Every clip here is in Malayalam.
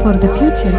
for the future.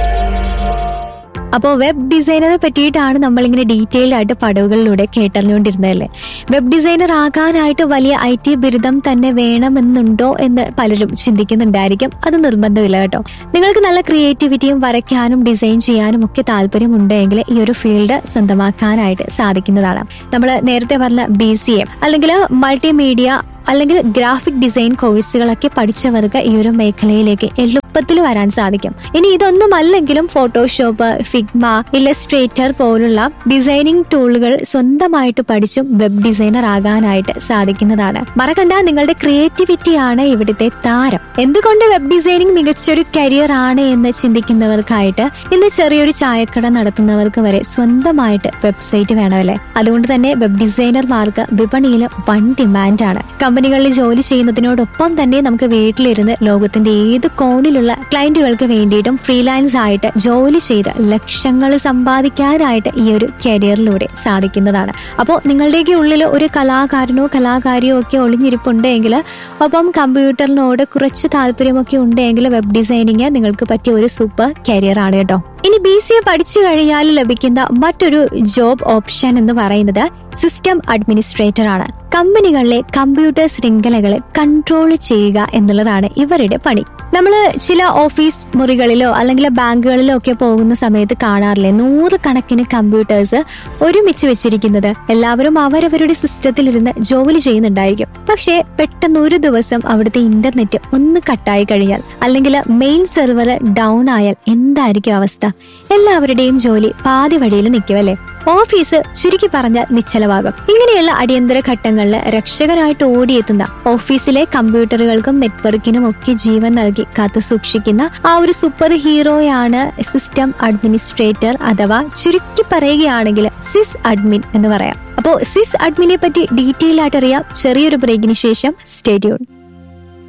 അപ്പോൾ വെബ് ഡിസൈനറെ പറ്റിയിട്ടാണ് നമ്മളിങ്ങനെ ഡീറ്റെയിൽ ആയിട്ട് പടവുകളിലൂടെ കേട്ടറിഞ്ഞുകൊണ്ടിരുന്നതല്ലേ വെബ് ഡിസൈനർ ആകാനായിട്ട് വലിയ ഐ ടി ബിരുദം തന്നെ വേണമെന്നുണ്ടോ എന്ന് പലരും ചിന്തിക്കുന്നുണ്ടായിരിക്കും അത് നിർബന്ധമില്ല കേട്ടോ നിങ്ങൾക്ക് നല്ല ക്രിയേറ്റിവിറ്റിയും വരയ്ക്കാനും ഡിസൈൻ ചെയ്യാനും ഒക്കെ താല്പര്യമുണ്ടെങ്കിൽ ഈ ഒരു ഫീൽഡ് സ്വന്തമാക്കാനായിട്ട് സാധിക്കുന്നതാണ് നമ്മൾ നേരത്തെ പറഞ്ഞ ബി സി എ അല്ലെങ്കിൽ മൾട്ടിമീഡിയ അല്ലെങ്കിൽ ഗ്രാഫിക് ഡിസൈൻ കോഴ്സുകളൊക്കെ പഠിച്ചവർക്ക് ഈ ഒരു മേഖലയിലേക്ക് എളുപ്പത്തിൽ വരാൻ സാധിക്കും ഇനി ഇതൊന്നും അല്ലെങ്കിലും ഫോട്ടോഷോപ്പ് ഫിഗ്മ ഇലസ്ട്രേറ്റർ പോലുള്ള ഡിസൈനിങ് ടൂളുകൾ സ്വന്തമായിട്ട് പഠിച്ചും വെബ് ഡിസൈനർ ആകാനായിട്ട് സാധിക്കുന്നതാണ് മറക്കണ്ട നിങ്ങളുടെ ക്രിയേറ്റിവിറ്റി ആണ് ഇവിടുത്തെ താരം എന്തുകൊണ്ട് വെബ് ഡിസൈനിങ് മികച്ചൊരു കരിയർ ആണ് എന്ന് ചിന്തിക്കുന്നവർക്കായിട്ട് ഇന്ന് ചെറിയൊരു ചായക്കട നടത്തുന്നവർക്ക് വരെ സ്വന്തമായിട്ട് വെബ്സൈറ്റ് വേണമല്ലേ അതുകൊണ്ട് തന്നെ വെബ് ഡിസൈനർമാർക്ക് വിപണിയിൽ വൺ ഡിമാൻഡാണ് കമ്പനികളിൽ ജോലി ചെയ്യുന്നതിനോടൊപ്പം തന്നെ നമുക്ക് വീട്ടിലിരുന്ന് ലോകത്തിന്റെ ഏത് കോണിലുള്ള ക്ലയന്റുകൾക്ക് വേണ്ടിയിട്ടും ഫ്രീലാൻസ് ആയിട്ട് ജോലി ചെയ്ത് ലക്ഷങ്ങൾ സമ്പാദിക്കാനായിട്ട് ഈ ഒരു കരിയറിലൂടെ സാധിക്കുന്നതാണ് അപ്പോൾ നിങ്ങളുടെയൊക്കെ ഉള്ളിൽ ഒരു കലാകാരനോ കലാകാരിയോ ഒക്കെ ഒളിഞ്ഞിരിപ്പുണ്ടെങ്കിൽ ഒപ്പം കമ്പ്യൂട്ടറിനോട് കുറച്ച് താല്പര്യമൊക്കെ ഉണ്ടെങ്കിൽ വെബ് ഡിസൈനിങ് നിങ്ങൾക്ക് പറ്റിയ ഒരു സൂപ്പർ കരിയർ ആണ് കേട്ടോ ഇനി ബി സി എ പഠിച്ചു കഴിഞ്ഞാൽ ലഭിക്കുന്ന മറ്റൊരു ജോബ് ഓപ്ഷൻ എന്ന് പറയുന്നത് സിസ്റ്റം അഡ്മിനിസ്ട്രേറ്റർ ആണ് കമ്പനികളിലെ കമ്പ്യൂട്ടർ ശൃംഖലകളെ കൺട്രോൾ ചെയ്യുക എന്നുള്ളതാണ് ഇവരുടെ പണി നമ്മൾ ചില ഓഫീസ് മുറികളിലോ അല്ലെങ്കിൽ ബാങ്കുകളിലോ ഒക്കെ പോകുന്ന സമയത്ത് കാണാറില്ലേ നൂറുകണക്കിന് കമ്പ്യൂട്ടേഴ്സ് ഒരുമിച്ച് വെച്ചിരിക്കുന്നത് എല്ലാവരും അവരവരുടെ സിസ്റ്റത്തിൽ ഇരുന്ന് ജോലി ചെയ്യുന്നുണ്ടായിരിക്കും പക്ഷേ പെട്ടെന്ന് ഒരു ദിവസം അവിടുത്തെ ഇന്റർനെറ്റ് ഒന്ന് കട്ടായി കഴിഞ്ഞാൽ അല്ലെങ്കിൽ മെയിൻ സെർവർ ഡൗൺ ആയാൽ എന്തായിരിക്കും അവസ്ഥ എല്ലാവരുടെയും ജോലി പാതി വഴിയിൽ നിൽക്കുമല്ലേ ഓഫീസ് ചുരുക്കി പറഞ്ഞാൽ നിശ്ചലമാകും ഇങ്ങനെയുള്ള അടിയന്തര ഘട്ടങ്ങളിൽ രക്ഷകനായിട്ട് ഓടിയെത്തുന്ന ഓഫീസിലെ കമ്പ്യൂട്ടറുകൾക്കും നെറ്റ്വർക്കിനും ഒക്കെ ജീവൻ നൽകി കാത്തു സൂക്ഷിക്കുന്ന ആ ഒരു സൂപ്പർ ഹീറോയാണ് സിസ്റ്റം അഡ്മിനിസ്ട്രേറ്റർ അഥവാ ചുരുക്കി പറയുകയാണെങ്കിൽ സിസ് അഡ്മിൻ എന്ന് പറയാം അപ്പോൾ സിസ് അഡ്മിനെ പറ്റി ഡീറ്റെയിൽ ആയിട്ട് അറിയാം ചെറിയൊരു ബ്രേക്കിന് ശേഷം സ്റ്റേറ്റ്യൂൺ